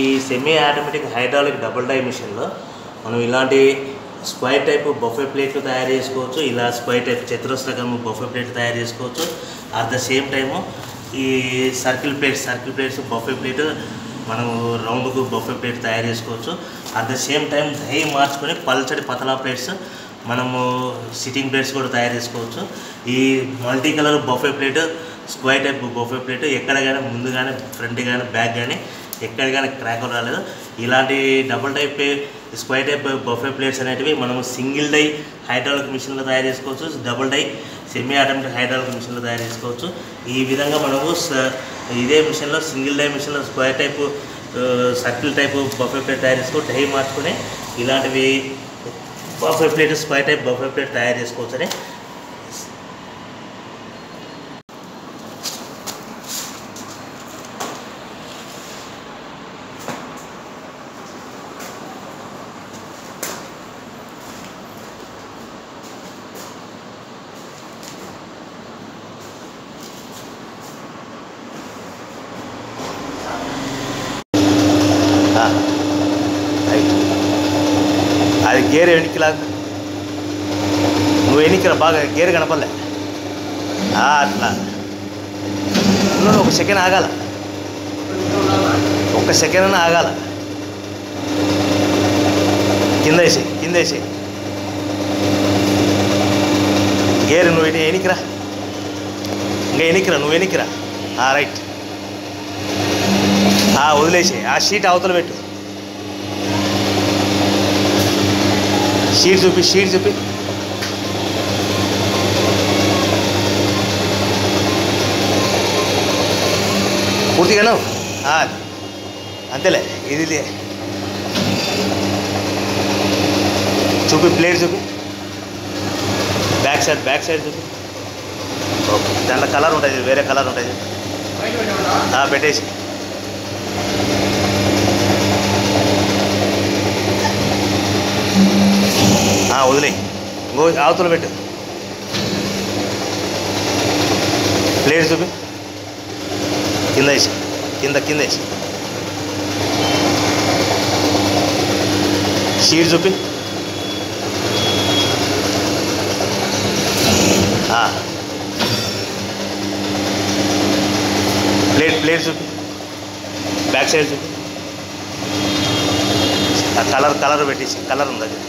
Semi automatic hydraulic double die మిషన్లో మనం ఇలాంటి స్క్వైర్ టైప్ బొఫే ప్లేట్లు తయారు చేసుకోవచ్చు ఇలా స్క్వైర్ టైప్ చతురస్రకం బొఫే ప్లేట్ తయారు చేసుకోవచ్చు అట్ ద సేమ్ టైము ఈ circle plates circle plates buffet plate మనము రౌండ్కు బొఫే ప్లేట్ తయారు చేసుకోవచ్చు అట్ ద సేమ్ టైం దహి మార్చుకొని పల్చడి పతలా ప్లేట్స్ మనము సిట్టింగ్ ప్లేట్స్ కూడా తయారు చేసుకోవచ్చు ఈ multi colour buffet plate square type buffet plate ఎక్కడ కానీ ముందు కానీ ఫ్రంట్ కానీ బ్యాక్ కానీ ఎక్కడ కానీ క్రాక్ రాలేదు ఇలాంటి double type square type buffet plates అనేటివి మనము సింగిల్ డై హైడ్రాలిక్ మిషన్లో తయారు చేసుకోవచ్చు double die semi automatic hydraulic మిషన్లో తయారు చేసుకోవచ్చు ఈ విధంగా మనము స- ఇదే మిషన్లో సింగిల్ డై మిషన్లో square type circle type buffet plate తయారు చేసుకో డై మార్చుకొని ఇలాంటివి buffet plate square type buffet plate తయారు చేసుకోవచ్చు అని రైట్ అది గేర్ వెనక్కి లాగు నువ్వు వెనక్కిరా బాగా గేర్ కనపడలే ఆ, అట్లా నువ్వు ఒక సెకండ్ ఆగాల ఒక్క సెకండ్ అయినా ఆగాల కింద వేసి కింద వేసి గేర్ నువ్వు ఎని- ఎనికిరా ఇంకా ఎనికిరా నువ్వు ఎనికిరా ఆ, రైట్ ఆ, వదిలేసి ఆ షీట్ అవతల పెట్టు షీట్ చూపి షీట్ చూపి పూర్తిగాను ఆ, అంతేలే ఇది లే. చూపి ప్లేట్ చూపి బ్యాక్ సైడ్ బ్యాక్ సైడ్ చూపి ఓకే దాంట్లో కలర్ ఉంటుంది వేరే కలర్ ఉంటుంది ఆ, పెట్టేసి ఆ, వదిలేయి ఇంకో అవతల పెట్టు ప్లేట్ చూపి కింద వేసి కింద కింద వేసి షీట్ చూపి ఆ. ప్లేట్ ప్లేట్ చూపి బ్యాక్ సైడ్ చూపి ఆ కలర్ కలర్ పెట్టేసి కలర్ ఉంది అది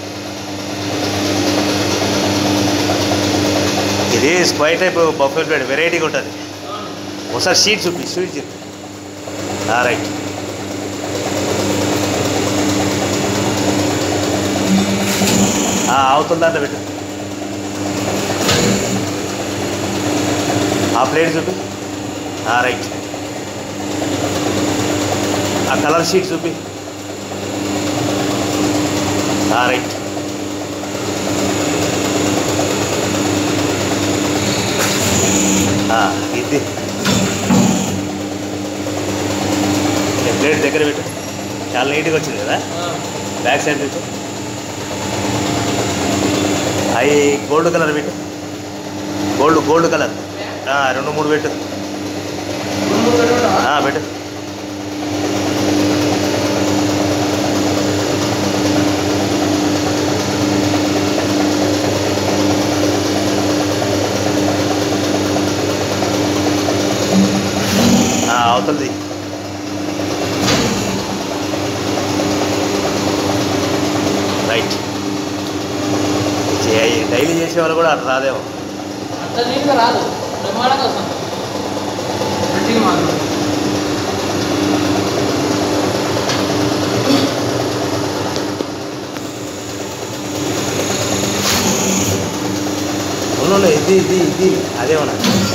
ఇది స్క్వైర్ టైప్ బఫెల్ ప్లేట్ వెరైటీగా ఉంటుంది ఒకసారి షీట్ చూపి షీట్ చూపి రైట్ అవతల దాంట్లో పెట్టు ఆ ప్లేట్ చూపి రైట్ ఆ కలర్ షీట్ చూపి రైట్ ఇది ఈ ప్లేట్ దగ్గర పెట్టు చాలా నీట్గా వచ్చింది కదా బ్యాక్ సైడ్ పెట్టు అవి గోల్డ్ కలర్ పెట్టు గోల్డ్ గోల్డ్ కలర్ ఆ, రెండు మూడు పెట్టు ఆ, పెట్టు ఆ, అవతలది రైట్ చే- డైలీ చేసే వాళ్ళు కూడా అట్లా రాదేమో అంత నీట్గా రాదు బ్రహ్మాండంగా వస్తుంది గట్టిగా మాత్రం ఉండు ఇది ఇది ఇది అదేమన్నా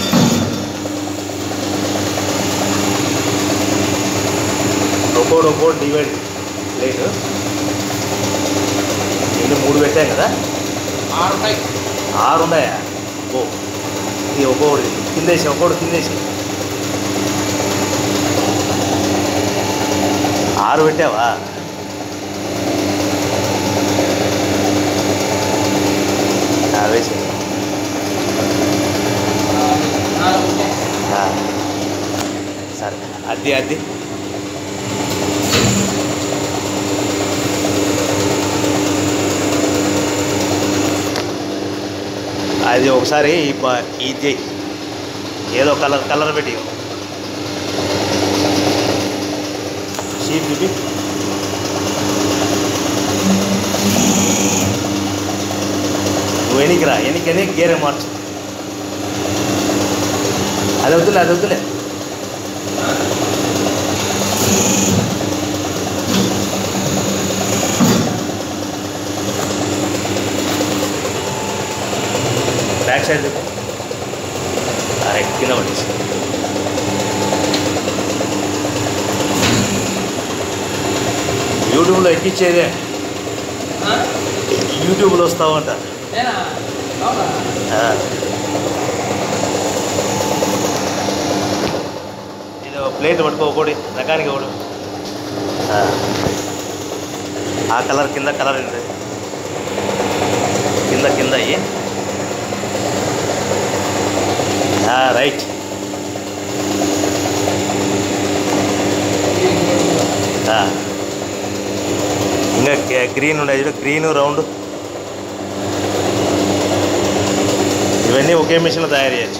ఒక్కోటి ఒక్కోటి డివైడ్ ప్లేట్ ఎన్ని మూడు పెట్టాం కదా ఆరు ఉంటాయి ఆరు ఉన్నాయా ఓ ఇది ఒక్కొక్కటి కిందేసి ఒక్కొక్కటి కిందేసి ఆరు పెట్టావా ఆ, వేసి నాలుగు ఉంటాయి ఆ. సరే అది అది అది ఒకసారి ఈ ప- ఇది చెయ్యి. ఏదో కలర్ కలర్ పెట్టి షీట్ చూపి నువ్వు ఎనికి రా ఎనికి ఎనికి గేరే మార్చు అది వద్దులే అది వద్దులే బ్యాక్ సైడ్ చూపి అరే కింద పడేసి యూట్యూబ్లో ఎక్కించేదే యూట్యూబ్లో వస్తావంట నేనా అవునా ఆ. ఇది ఒక ప్లేట్ పట్టుకో ఒకటి రకానికి ఒకటి ఆ. ఆ కలర్ కింద కలర్ ఉంది కింద కింద అయ్యి రైట్ ఆ. ఇంకా గ్రీ- గ్రీన్ ఉండే చూడు గ్రీన్ రౌండ్ ఇవన్నీ ఒకే మిషన్లో తయారు చేయొచ్చు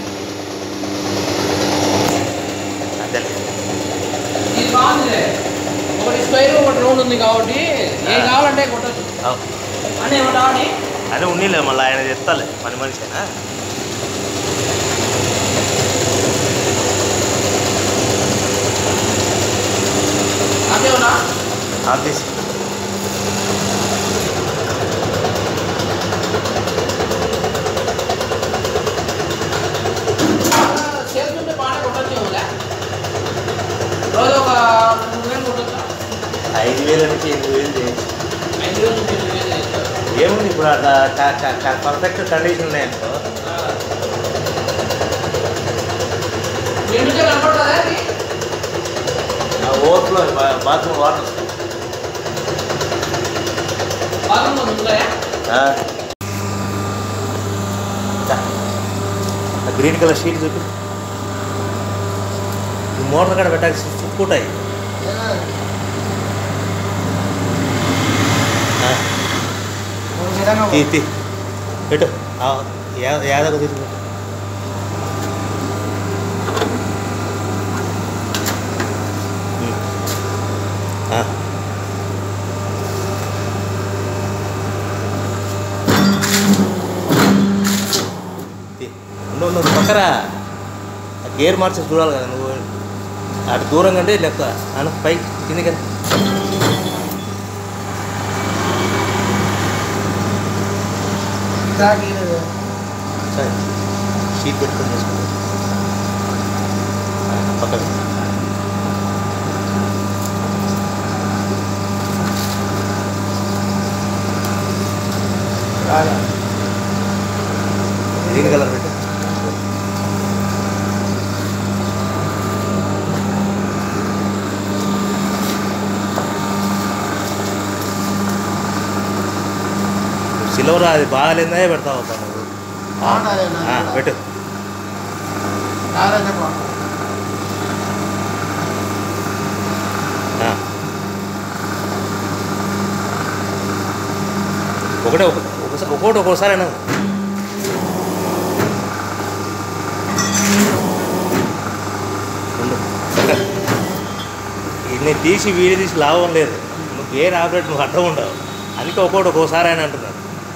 అంతే ఇది బాగుందిలే ఒకటి స్క్వేర్ ఒకటి రౌండ్ ఉంది కాబట్టి ఏం కావాలంటే కొట్టచ్చు అని ఏమంటావని అని ఉన్నీలే మళ్ళీ ఆయన చెప్తాలే పని మనిషి అయినా అంతేమన్నా ఆఫీస్ చేస్తుంటే బాగానే కొట్టచ్చు రోజు ఒక మూడు వేలు కొట్టచ్చా ఐదు వేల నుంచి ఎనిమిది వేలు చేయొచ్చు ఐదు వేలు నుంచి ఎనిమిది వేలు చేస్తారు. ఏముంది ఇప్పుడు అట్లా పర్ఫెక్ట్ కండిషన్ ఉన్నాయనుకో మీ ఇంటికే కనపడుతుందా అది ఆ ఓవర్ఫ్లో బాత్రూమ్ వాటర్ వస్తుంది బాత్రూంలో ఉంటాయా ఆ. దా. ఆ గ్రీన్ కలర్ షీట్ చూపి ఈ మోటార్ కాడ పెట్టాల్సి చుట్టుకుంటాయి ఆ. తీ తీ పెట్టు ఆ, యా- యాదకు తీసు ఆ. తీ. ఉండు ఉండు ఉండు, పక్కరా ఆ గేర్ మార్చి చూడాలి కదా నువ్వు అటు దూరం కంటే లెక్క అను పై కిందికి రా. సరే షీట్ పెట్టుకొని చేసుకో ఆ, పక్కన గ్రీన్ కలర్ పెట్టు సిల్వర్ అది బాగాలేదే పెడతావు అబ్బా నువ్వు ఆ, ఆ, పెట్టు ఆ. ఒకటే ఒక ఒకసారి ఒక్కోటి ఒక్కోసారి అయినా ఉండు. ఇన్ని తీసి వీడి తీసి లాభం లేదు నువ్వు గేర్ ఆపరేట్ నువ్వు అడ్డం ఉండవు అందుకే ఒక్కోటి ఒక్కోసారి అని అంటున్నాడు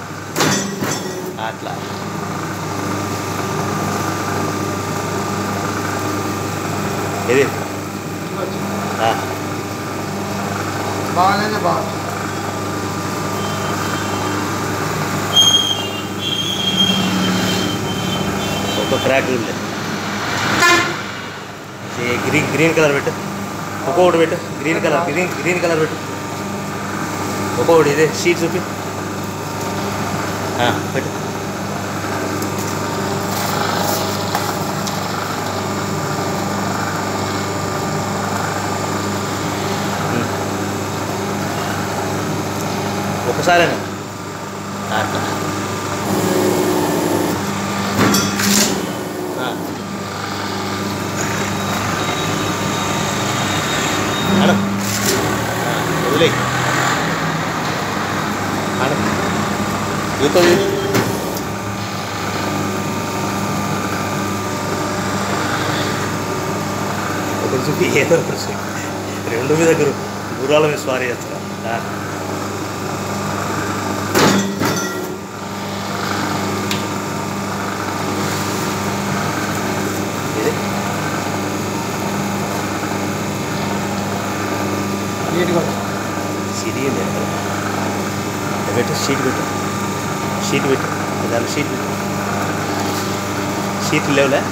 అట్లా ఇది ఆ, బాగానే బాగుంది ఒక్క క్రాక్ ఉంది ఈ గ్రీన్ గ్రీన్ కలర్ పెట్టు ఒక్కొక్కటి పెట్టు green colour green green colour పెట్టు ఒక్కొక్కటి ఇదే షీట్ చూపి ఆ, పెట్టు ఉమ్. ఒకసారేనా అట్లా ఆ. అను వదిలే అను యూతో ఏదో ఒకటి. రెండు మీద గురు గుర్రాల మీద స్వారీ చేస్తారా ఆ. ఇది నీట్గా సిడి ఏంటి అక్కడ? ఇది పెట్టు షీట్ పెట్టు షీట్ పెట్టు దాని షీట్ పెట్టు షీట్ లేవులే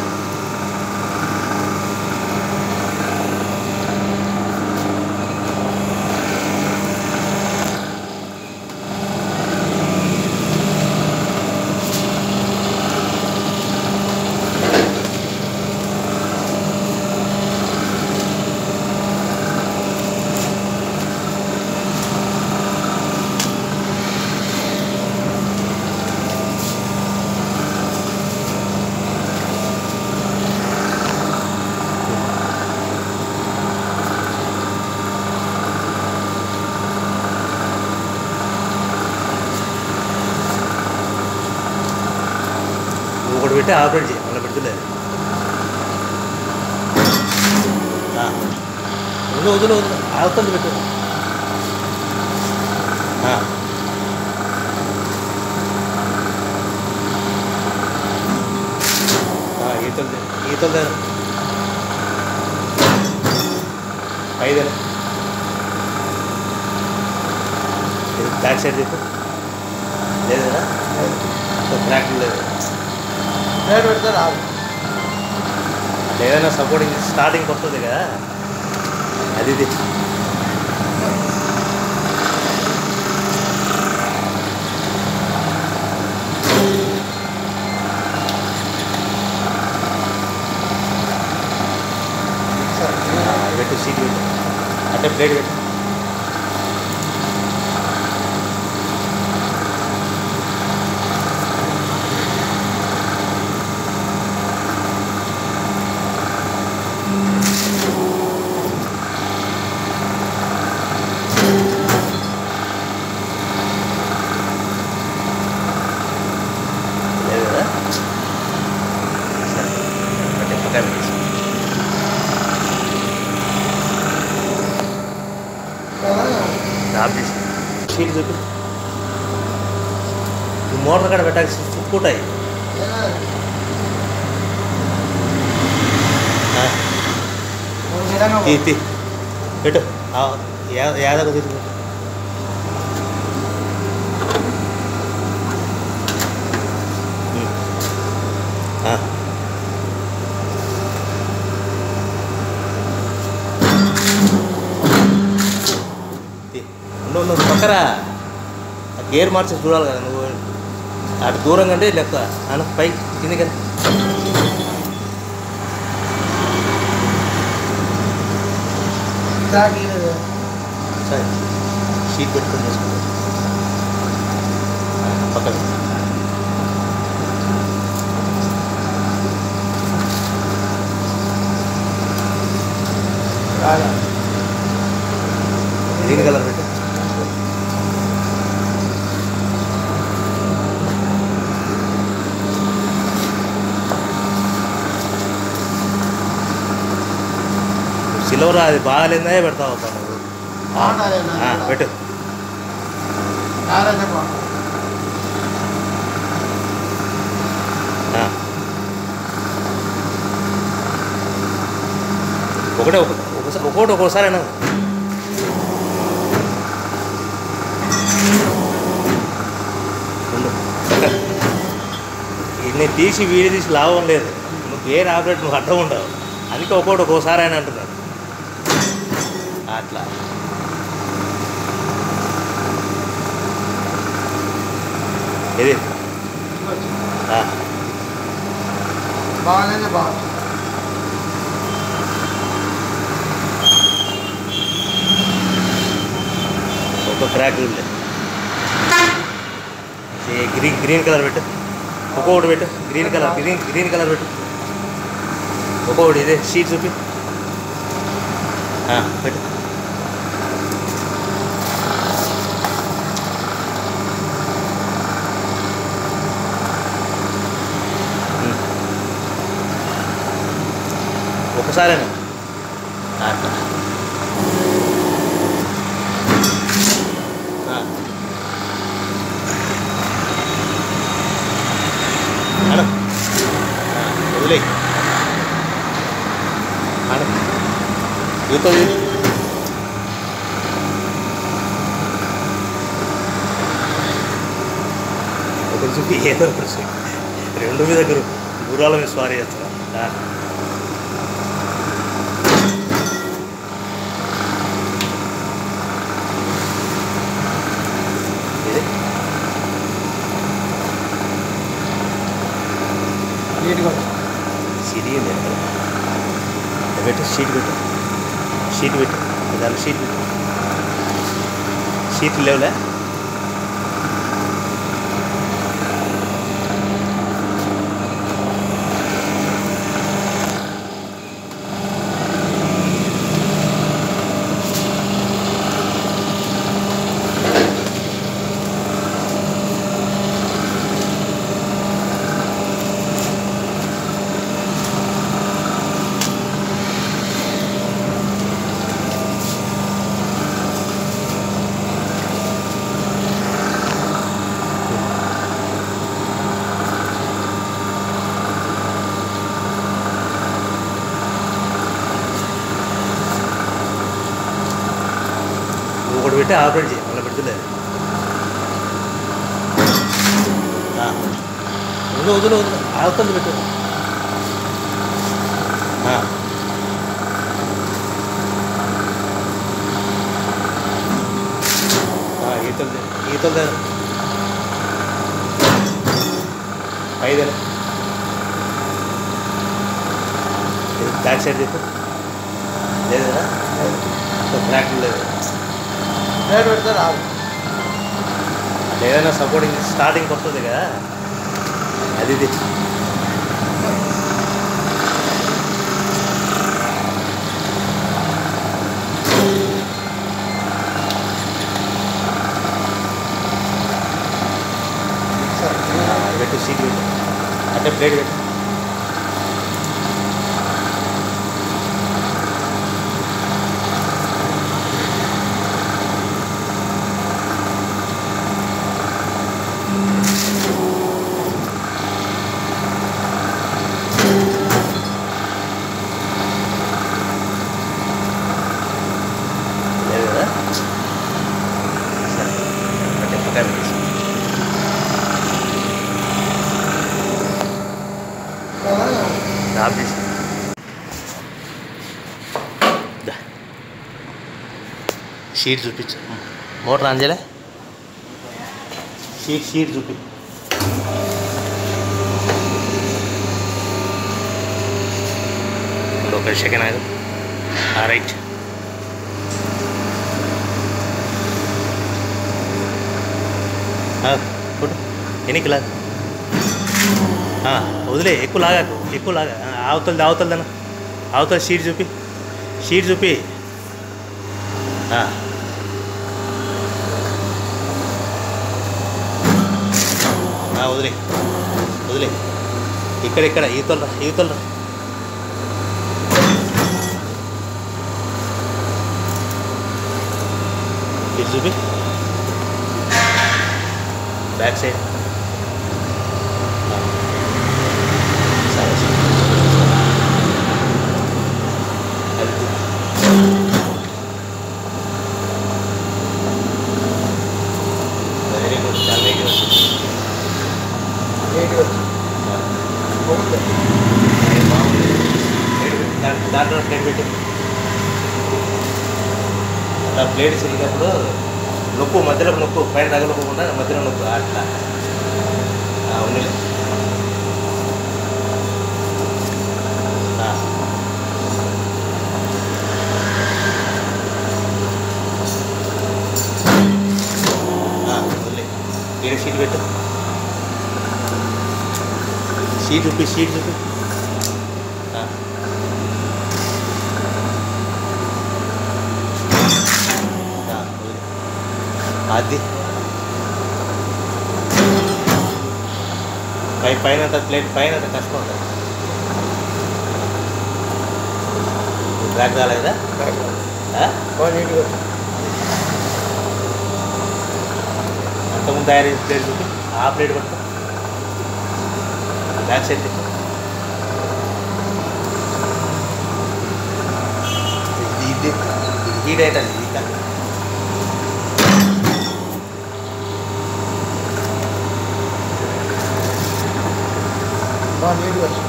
నువ్వు ఒకటి పెట్టి ఆపరేట్ చేయి మళ్ళీ పెడుతులేదు వదిలు వదిలు వదిలు ఆగుతుంది పెట్టు ఆ. ఆ, ఈతలు ఈతలు ఐదేనా బ్యాక్ సైడ్ చెప్పు లేదేనా బ్లాక్ లేదు ప్లేట్ పెడితే రాదు ఏదైనా సపోర్టింగ్ స్టార్టింగ్ వస్తుంది కదా అది ఇది పెట్టు సీట్ పెట్టు అంటే ప్లేట్ పెట్టు లేదు కదా సరే అంటే పక్కన పెట్టేసి ఆఫీస్ సీట్ చూపి ఈ మోటార్ కాడ పెట్టాల్సి చుట్టుకుంటాయి తీ తీ పెట్టు యాదకు తీసుకు ఉండు ఉండు పక్కరా ఆ గేర్ మార్చి చూడాలి కదా నువ్వు అటు దూరం కంటే లెక్క అను పై కిందికి సరే షీట్ పెట్టుకొని చేసుకుంటా పక్కన గ్రీన్ కలర్ పెట్టు సిల్వర్ అది బాగాలేదే పెడతావు అబ్బా నువ్వు ఆ, పెట్టు ఆ. ఒకటే ఒక- ఒకసారి ఒకటి ఒక్కోసారి అయినా ఉండు. పక్కన. ఇన్ని తీసి వీడి తీసి లాభం లేదు నువ్వు వేరే ఆపరేట్ నువ్వు అడ్డం ఉండవు అందుకే ఒక్కోటి ఒక్కోసారి అని అంటున్నాడు అట్లా ఇది ఆ, బాగానే బాగా ఒక క్రాక్ ఉంది ఈ గ్రీన్ గ్రీన్ కలర్ పెట్టు ఒక్కొక్కటి పెట్టు green colour green green colour పెట్టు ఒక్కొక్కటి ఇదే షీట్ చూపి ఆ, పెట్టు ఉమ్. ఒకసారేనా ఆ. గుర్తుంది ఒకటి చూపి ఏదో ఒకటి చూపి రెండు మీద గురు గుర్రాల మీద స్వారీ చేస్తారా ఆ. ఇది నీట్గా సిరి ఉంది అక్కడ అది పెట్టు షీట్ పెట్టు షీట్ పెట్టు దాని షీట్ పెట్టు షీట్ లేవులే నువ్వు ఒకటి పెట్టి ఆపరేట్ చేయి మళ్ళీ పెడుతులేదు వదిలు వదిలు వదిలు ఆగుతుంది పెట్టు ఆ. ఆ, ఈతలు ఈతలు ఐదు బ్యాక్ సైడ్ చెప్పు లేదేనా బ్లాక్ లేదు రేట్ పెడితే రాదు ఏదైనా సపోర్టింగ్ స్టార్టింగ్ వస్తుంది కదా అది ఇది ఆ, పెట్టు సీట్ పెట్టు అంటే ప్లేట్ పెట్టు లేదు కదా సరే అంటే పక్కన పెట్టేసి ఆఫ్ చేసి దా. షీట్ చూపించు మోటార్ ఆన్ చేయలే షీట్ షీట్ చూపి ఒక సెకండ్ ఆగు రైట్ ఫోటో ఎనికి లాగా ఆ, వదిలే ఎక్కువ లాగాకు ఎక్కువ లాగా ఆ, అవతలది అవతలదన అవతల షీట్ చూపి షీట్ చూపి ఆ. ఆ, వదిలే వదిలే ఇక్కడ ఇక్కడ ఈతల ఈతల ఇటు చూపి బ్యాక్ సైడ్ సరే సరే అది వెరీ గుడ్ చాలా వెరీ గుడ్ నీట్గా బాగుంది బాగుంది దాంట్లో దాంట్లో ప్లేట్ పెట్టి అలా ప్లేట్ చేసినప్పుడు నొక్కు మధ్యలో నొక్కు పైన తగలకుండా మధ్యలో నొక్కు అట్లా ఆ, ఉన్నిలే ఆ. ఆ, వదిలే ఈడ షీట్ పెట్టు షీట్ చూపి షీట్ చూపి ఆ. ఆ, వదిలే. అది పై పైన అంత ప్లేట్ పైన అంత కష్టం ఉంటుంది బ్లాక్ కాలేదా ఆ? బాగా నీట్గా అంతకుముందు తయారు చేసిన ప్లేట్ చూపి ఆ ప్లేట్ పట్టుకో బ్యాక్ సైడ్ తిప్పు. ఇది ఇది హీట్ అవుతుంది ఇంకా బాగా నీట్గా వచ్చింది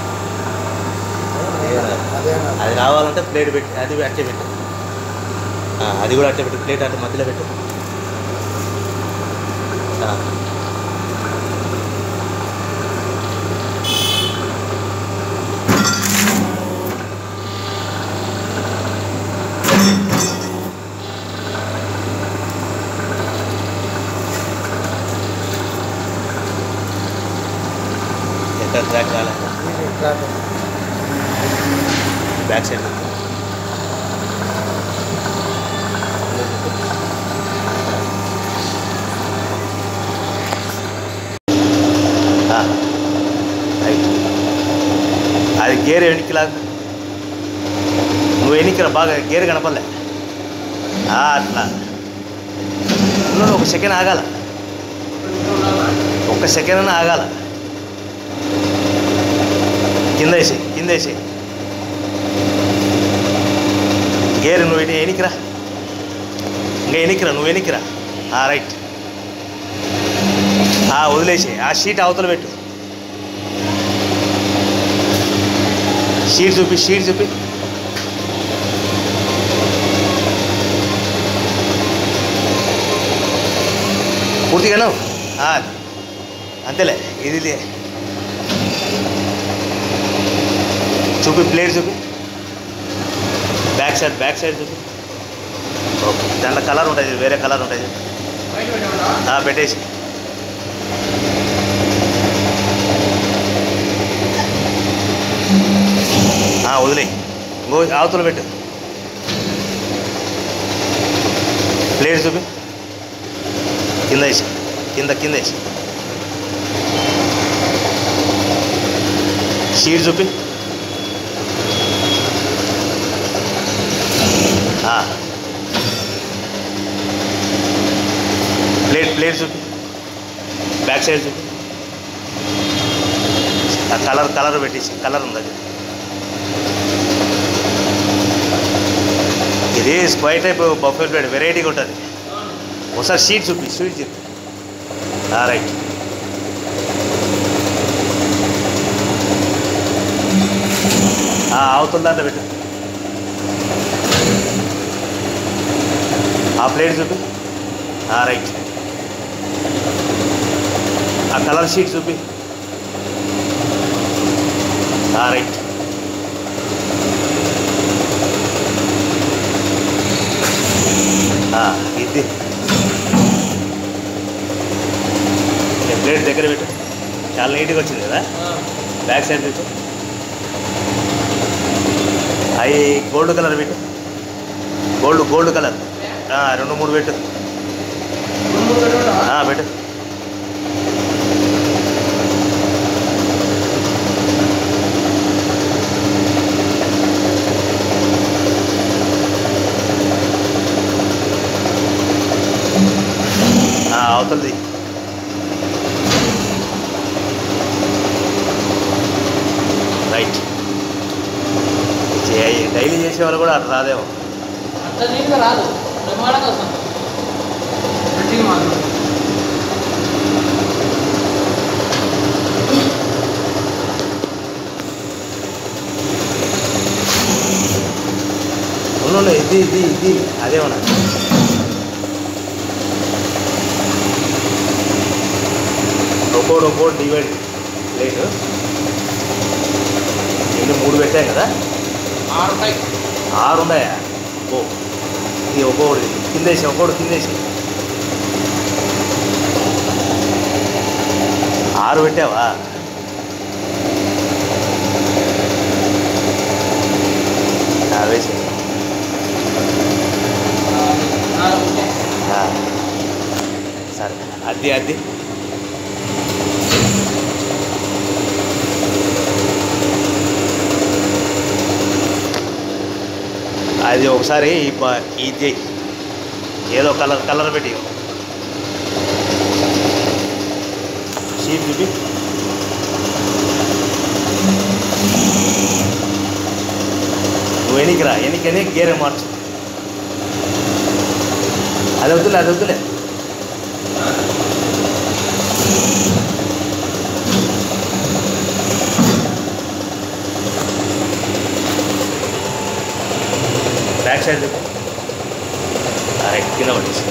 అదే అన్న. అది రావాలంటే ప్లేట్ పెట్టి అది అట్టే పెట్టు ఆ, అది కూడా అట్టే పెట్టు ప్లేట్ అట్టే మధ్యలో పెట్టు ఆ. ఎక్కడ ట్రాక్ రాలే నీట్ ట్రాక్ బ్యాక్ సైడ్ అది గేర్ వెనక్కి లాగా నువ్వు వెనక్కిరా బాగా గేర్ కనపడలే ఆ, అట్లా నువ్వు ఒక సెకండ్ ఆగాల ఒక్క సెకండ్ అయినా ఆగాల కింద వేసి కింద వేసి గేర్ నువ్వు ఎని- ఎనికిరా ఇంకా ఎనికిరా నువ్వు ఎనికిరా ఆ రైట్ ఆ వదిలేసి ఆ షీట్ అవతల పెట్టు షీట్ చూపి షీట్ చూపి పూర్తిగాను ఆ, అంతేలే ఇది ఇది. చూపి ప్లేట్ చూపి బ్యాక్ సైడ్ బ్యాక్ సైడ్ చూపి ఓకే దాంట్లో కలర్ ఉంటుంది వేరే కలర్ ఉంటుంది బయట పెట్టామంటావా? ఆ, పెట్టేసి ఆ, వదిలేయి గో అవతల పెట్టు ప్లేట్ చూపి కింద వేసి కింద కింద వేసి షీట్ చూపి ఆ. ప్లేట్ ప్లేట్ చూపి బ్యాక్ సైడ్ చూపి ఆ కలర్ కలర్ పెట్టేసి కలర్ ఉంది అది ఇది స్క్వైర్ టైప్ బఫెల్ ప్లేట్ వెరైటీగా ఉంటుంది ఒకసారి షీట్ చూపి షీట్ చూపి రైట్ అవతల దాంట్లో పెట్టు ఆ ప్లేట్ చూపి రైట్ ఆ కలర్ షీట్ చూపి రైట్ ఇది ప్లేట్ దగ్గర పెట్టు చాలా నీట్గా వచ్చింది కదా ఆ. బ్యాక్ సైడ్ పెట్టు అవి గోల్డ్ కలర్ పెట్టు గోల్డ్ గోల్డ్ కలర్ ఆ, రెండు మూడు పెట్టు రెండు మూడు పెట్టమంటావా? ఆ, పెట్టు ఆ, అవతలది రైట్ డైలీ చేసే వాళ్ళు కూడా అట్లా రాదేమో అంత నీట్గా రాదు బ్రహ్మాండంగా వస్తుంది ప్రింటింగ్ మాత్రం ఉండు ఇది ఇది ఇది అదేమన్నా ఒక్కోటి ఒక్కోటి డివైడ్ ప్లేట్ ఎన్ని మూడు పెట్టాం కదా ఆరు ఉంటాయి ఆరు ఉన్నాయా ఓ ఇది ఒక్కొక్కటి కిందేసి ఒక్కోటి కిందేసి ఆరు పెట్టావా ఆ, వేసి నాలుగు ఉంటాయి ఆ. సరే అది అది అది ఒకసారి ఈ ప- ఇది ఏదో కలర్ కలర్ పెట్టి షీట్ చూపి నువ్వు ఎనికిరా ఎనికని గేరే మార్చు అది వద్దులే అది వద్దులే బ్యాక్ సైడ్ తిప్పు. అరే కింద పడేసి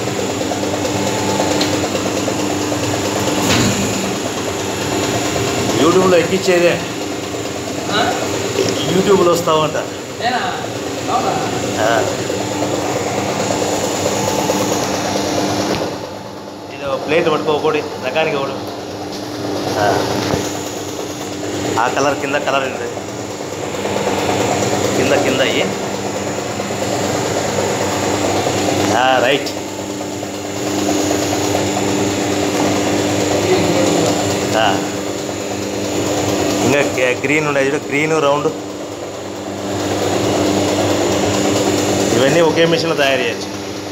యూట్యూబ్లో ఎక్కించేదే ఆ? యూట్యూబ్లో వస్తావంట నేనా అవునా ఆ. ఇది ఒక ప్లేట్ పట్టుకో ఒకటి రకానికి ఒకటి ఆ. ఆ కలర్ కింద కలర్ ఉంది కింద కింద అయ్యి రైట్ ఆ. ఇంకా గ్రీ- గ్రీన్ ఉండేది చూడు గ్రీన్ రౌండ్ ఇవన్నీ ఒకే మిషన్లో తయారు చేయొచ్చు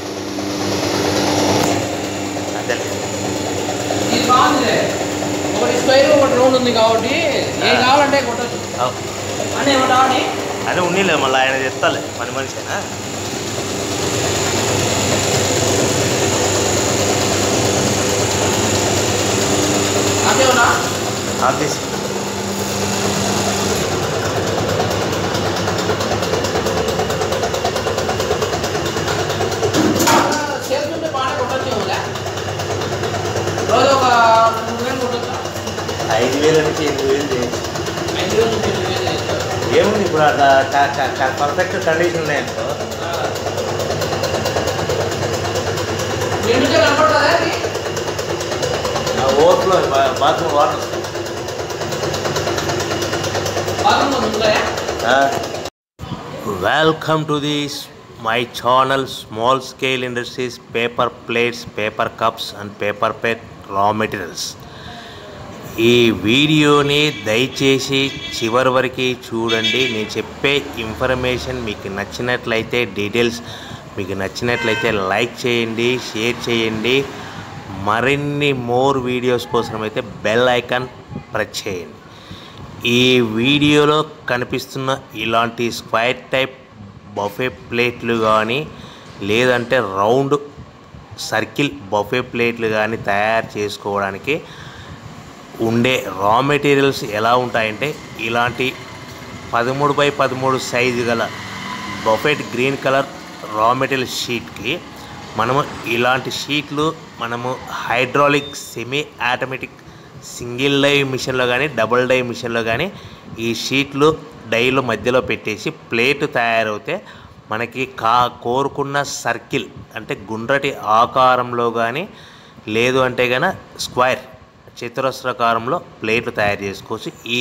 అంతే ఇది బాగుందిలే ఒకటి స్క్వేర్ ఒకటి రౌండ్ ఉంది కాబట్టి ఏం కావాలంటే కొట్టచ్చు అని ఏమంటావా అని అదే ఉన్నీలే మళ్ళీ ఆయన చెప్తాలే పని మనిషి అయినా అంతేమన్నా ఆఫీస్ చేస్తుంటే బాగానే కొట్టచ్చు ఏమోలే రోజు ఒక మూడు వేలు కొట్టచ్చా ఐదు వేల నుంచి ఎనిమిది వేలు చేయొచ్చు ఐదు వేలు నుంచి ఎనిమిది వేలు చేస్తారు. ఏముంది ఇప్పుడు అట్లా పర్ఫెక్ట్ కండిషన్ ఉన్నాయనుకో ఆ. మీ నుంచే కనపడుతుందా అది ఆ ఓవర్ఫ్లో బాత్రూమ్ వాటర్ వస్తుంది బాత్రూమ్ ఉందా welcome to this my channel small scale industries paper plates paper cups and paper plate raw materials ఈ వీడియోని దయచేసి చివరి వరకు చూడండి నేను చెప్పే ఇన్ఫర్మేషన్ మీకు నచ్చినట్లయితే డీటెయిల్స్ మీకు నచ్చినట్లయితే లైక్ చేయండి షేర్ చేయండి మరిన్ని మోర్ వీడియోస్ కోసం అయితే బెల్ ఐకాన్ ప్రెస్ చేయండి ఈ వీడియోలో కనిపిస్తున్న ఇలాంటి స్క్వైర్ టైప్ బఫే ప్లేట్లు కానీ లేదంటే రౌండ్ సర్కిల్ బఫే ప్లేట్లు కానీ తయారు చేసుకోవడానికి ఉండే రా మెటీరియల్స్ ఎలా ఉంటాయంటే ఇలాంటి పదమూడు బై పదమూడు సైజు గల buffet green colour raw material షీట్కి మనము ఇలాంటి షీట్లు మనము hydraulic semi automatic single die మిషన్లో కానీ డబుల్ డై మిషన్లో కానీ ఈ షీట్లు డైలు మధ్యలో పెట్టేసి ప్లేట్ తయారవుతే మనకి కా కోరుకున్న సర్కిల్ అంటే గుండ్రటి ఆకారంలో కానీ లేదు అంటే కనుక స్క్వైర్ చతురస్రాకారంలో ప్లేట్లు తయారు చేసుకోవచ్చు ఈ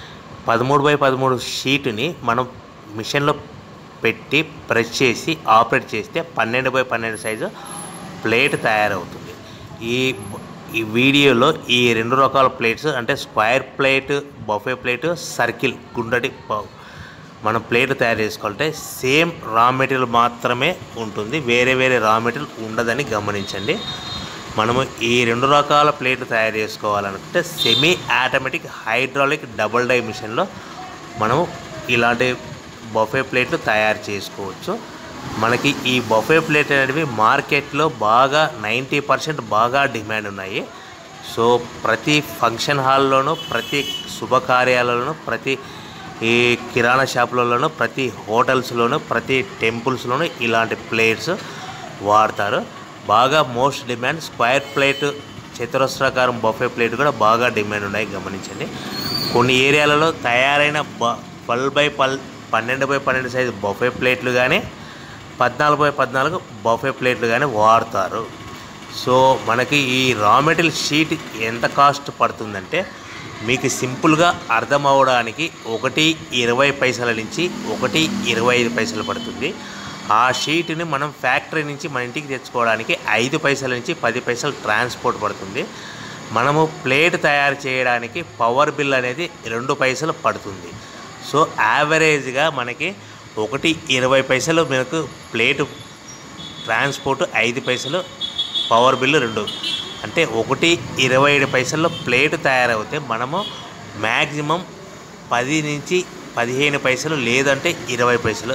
పదమూడు బై పదమూడు షీటుని మనం మిషన్లో పెట్టి ప్రెస్ చేసి ఆపరేట్ చేస్తే పన్నెండు బై పన్నెండు సైజు ప్లేట్ తయారవుతుంది ఈ ఈ వీడియోలో ఈ రెండు రకాల ప్లేట్స్ అంటే square plate buffet plate circle గుండ్రటి ప- మనం ప్లేట్ తయారు చేసుకోవాలంటే సేమ్ రా మెటీరియల్ మాత్రమే ఉంటుంది వేరే వేరే రా మెటీరియల్ ఉండదని గమనించండి మనము ఈ రెండు రకాల ప్లేట్ తయారు చేసుకోవాలనుకుంటే semi automatic hydraulic double die మిషన్లో మనము ఇలాంటి బఫే ప్లేట్లు తయారు చేసుకోవచ్చు మనకి ఈ బఫే ప్లేట్ అనేవి మార్కెట్లో బాగా నైంటీ పర్సెంట్ బాగా డిమాండ్ ఉన్నాయి సో ప్రతి ఫంక్షన్ హాల్లోనూ ప్రతి శుభకార్యాలలోనూ ప్రతి ఈ కిరాణా షాపులలోనూ ప్రతి హోటల్స్లోనూ ప్రతి టెంపుల్స్లోనూ ఇలాంటి ప్లేట్స్ వాడతారు బాగా మోస్ట్ డిమాండ్ స్క్వైర్ ప్లేట్ చతురస్రాకారం బఫే ప్లేట్ కూడా బాగా డిమాండ్ ఉన్నాయి గమనించండి కొన్ని ఏరియాలలో తయారైన బ పల్ బై పల్ పన్నెండు బై పన్నెండు సైజు బఫే ప్లేట్లు కానీ పద్నాలుగు బై పద్నాలుగు బఫే ప్లేట్లు కానీ వాడతారు సో మనకి ఈ రా మెటీరియల్ షీట్ ఎంత కాస్ట్ పడుతుందంటే మీకు సింపుల్గా అర్థం అవడానికి ఒకటి ఇరవై పైసల నుంచి ఒకటి ఇరవై ఐదు పైసలు పడుతుంది ఆ షీట్ని మనం ఫ్యాక్టరీ నుంచి మన ఇంటికి తెచ్చుకోవడానికి ఐదు పైసల నుంచి పది పైసలు ట్రాన్స్పోర్ట్ పడుతుంది మనము ప్లేట్ తయారు చేయడానికి పవర్ బిల్ అనేది రెండు పైసలు పడుతుంది సో యావరేజ్గా మనకి ఒకటి ఇరవై పైసలు మనకు ప్లేటు ట్రాన్స్పోర్ట్ ఐదు పైసలు పవర్ బిల్లు రెండు అంటే ఒకటి ఇరవై ఏడు పైసల్లో ప్లేట్ తయారవుతే మనము మ్యాక్సిమం పది నుంచి పదిహేను పైసలు లేదంటే ఇరవై పైసలు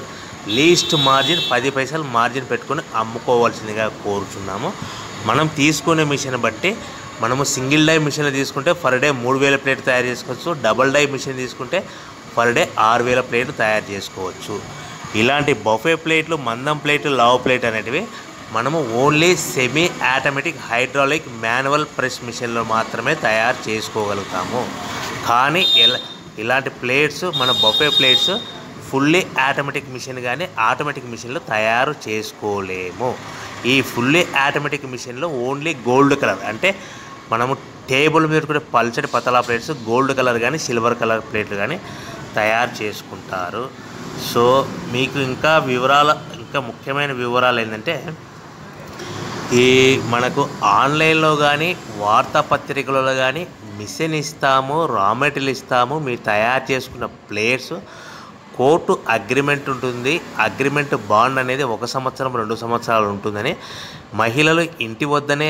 లీస్ట్ మార్జిన్ పది పైసలు మార్జిన్ పెట్టుకొని అమ్ముకోవాల్సిందిగా కోరుచున్నాము మనం తీసుకునే మిషన్ బట్టి మనము సింగిల్ డై మిషన్ తీసుకుంటే పర్ డే మూడు వేల ప్లేట్ తయారు చేసుకోవచ్చు డబల్ డై మిషన్ తీసుకుంటే పర్ డే ఆరు వేల ప్లేట్లు తయారు చేసుకోవచ్చు ఇలాంటి బఫే ప్లేట్లు మందం ప్లేట్లు లావ్ ప్లేట్ అనేటివి మనము only semi automatic hydraulic manual press మిషన్లో మాత్రమే తయారు చేసుకోగలుగుతాము కానీ ఇలా ఇలాంటి ప్లేట్స్ మన buffet plates fully automatic machine కానీ ఆటోమేటిక్ మిషన్లో తయారు చేసుకోలేము ఈ ఫుల్లీ ఆటోమేటిక్ మిషన్లో ఓన్లీ గోల్డ్ కలర్ అంటే మనము టేబుల్ మీద కూడా పల్చటి పతలా ప్లేట్స్ గోల్డ్ కలర్ కానీ సిల్వర్ కలర్ ప్లేట్లు కానీ తయారు చేసుకుంటారు సో మీకు ఇంకా వివరాలు ఇంకా ముఖ్యమైన వివరాలు ఏంటంటే ఈ మనకు ఆన్లైన్లో కానీ వార్తాపత్రికలలో కానీ మిషన్ ఇస్తాము రా మెటీరియల్ ఇస్తాము మీరు తయారు చేసుకున్న ప్లేట్స్ కోర్టు అగ్రిమెంట్ ఉంటుంది అగ్రిమెంట్ బాండ్ అనేది ఒక సంవత్సరం రెండు సంవత్సరాలు ఉంటుందని మహిళలు ఇంటి వద్దనే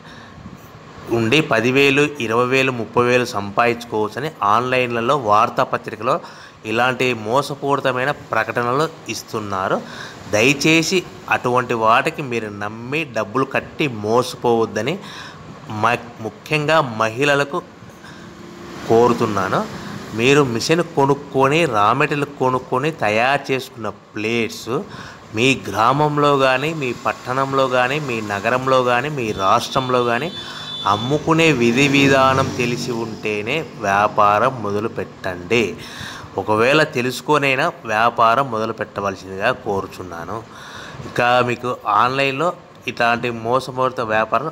ఉండి పదివేలు ఇరవై వేలు ముప్పై వేలు సంపాదించుకోవచ్చని ఆన్లైన్లలో వార్తాపత్రికలో ఇలాంటి మోసపూరితమైన ప్రకటనలు ఇస్తున్నారు దయచేసి అటువంటి వాటికి మీరు నమ్మి డబ్బులు కట్టి మోసపోవద్దని మ ముఖ్యంగా మహిళలకు కోరుతున్నాను మీరు మిషన్ కొనుక్కొని రా మెటీరియల్ కొనుక్కొని తయారు చేసుకున్న ప్లేట్స్ మీ గ్రామంలో కానీ మీ పట్టణంలో కానీ మీ నగరంలో కానీ మీ రాష్ట్రంలో కానీ అమ్ముకునే విధి విధానం తెలిసి ఉంటేనే వ్యాపారం మొదలు పెట్టండి ఒకవేళ తెలుసుకొనైనా వ్యాపారం మొదలు పెట్టవలసిందిగా కోరుచున్నాను ఇంకా మీకు ఆన్లైన్లో ఇట్లాంటి మోసపూరిత వ్యాపారం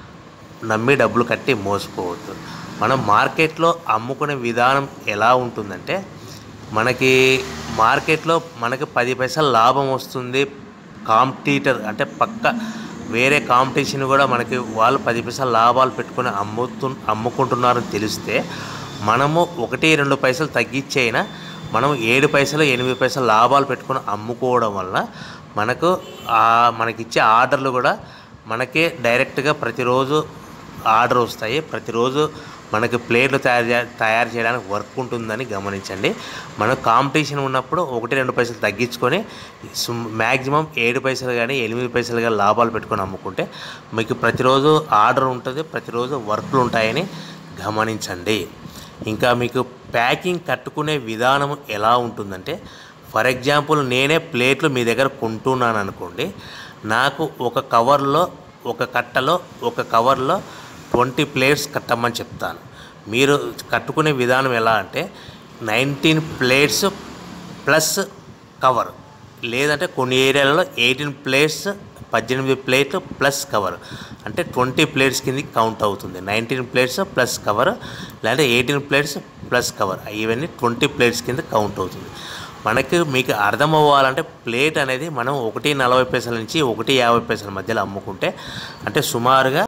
నమ్మి డబ్బులు కట్టి మోసపోవద్దు మనం మార్కెట్లో అమ్ముకునే విధానం ఎలా ఉంటుందంటే మనకి మార్కెట్లో మనకి పది పైసలు లాభం వస్తుంది కాంపిటీటర్ అంటే పక్క వేరే కాంపిటీషన్ కూడా మనకి వాళ్ళు పది పైసలు లాభాలు పెట్టుకొని అమ్ముతు అమ్ముకుంటున్నారని తెలిస్తే మనము ఒకటి రెండు పైసలు తగ్గించైనా మనం ఏడు పైసలు ఎనిమిది పైసలు లాభాలు పెట్టుకొని అమ్ముకోవడం వల్ల మనకు ఆ మనకిచ్చే ఆర్డర్లు కూడా మనకే డైరెక్ట్గా ప్రతిరోజు ఆర్డర్ వస్తాయి ప్రతిరోజు మనకి ప్లేట్లు తయారు చే తయారు చేయడానికి వర్క్ ఉంటుందని గమనించండి మన కాంపిటీషన్ ఉన్నప్పుడు ఒకటి రెండు పైసలు తగ్గించుకొని మ్యాక్సిమం ఏడు పైసలు కానీ ఎనిమిది పైసలు కానీ లాభాలు పెట్టుకొని అమ్ముకుంటే మీకు ప్రతిరోజు ఆర్డర్ ఉంటుంది ప్రతిరోజు వర్క్లు ఉంటాయని గమనించండి ఇంకా మీకు ప్యాకింగ్ కట్టుకునే విధానం ఎలా ఉంటుందంటే ఫర్ ఎగ్జాంపుల్ నేనే ప్లేట్లు మీ దగ్గర కొంటున్నాను అనుకోండి నాకు ఒక కవర్లో ఒక కట్టలో ఒక కవర్లో ట్వంటీ ప్లేట్స్ కట్టమని చెప్తాను మీరు కట్టుకునే విధానం ఎలా అంటే నైన్టీన్ ప్లేట్స్ ప్లస్ కవర్ లేదంటే కొన్ని ఏరియాలలో ఎయిటీన్ ప్లేట్స్ పద్దెనిమిది ప్లేట్లు ప్లస్ కవర్ అంటే ట్వంటీ ప్లేట్స్ కింద కౌంట్ అవుతుంది నైన్టీన్ ప్లేట్స్ ప్లస్ కవర్ లేదంటే ఎయిటీన్ ప్లేట్స్ ప్లస్ కవర్ ఇవన్నీ ట్వంటీ ప్లేట్స్ కింద కౌంట్ అవుతుంది మనకి మీకు అర్థం అవ్వాలంటే ప్లేట్ అనేది మనం ఒకటి నలభై పైసల నుంచి ఒకటి యాభై పైసల మధ్యలో అమ్ముకుంటే అంటే సుమారుగా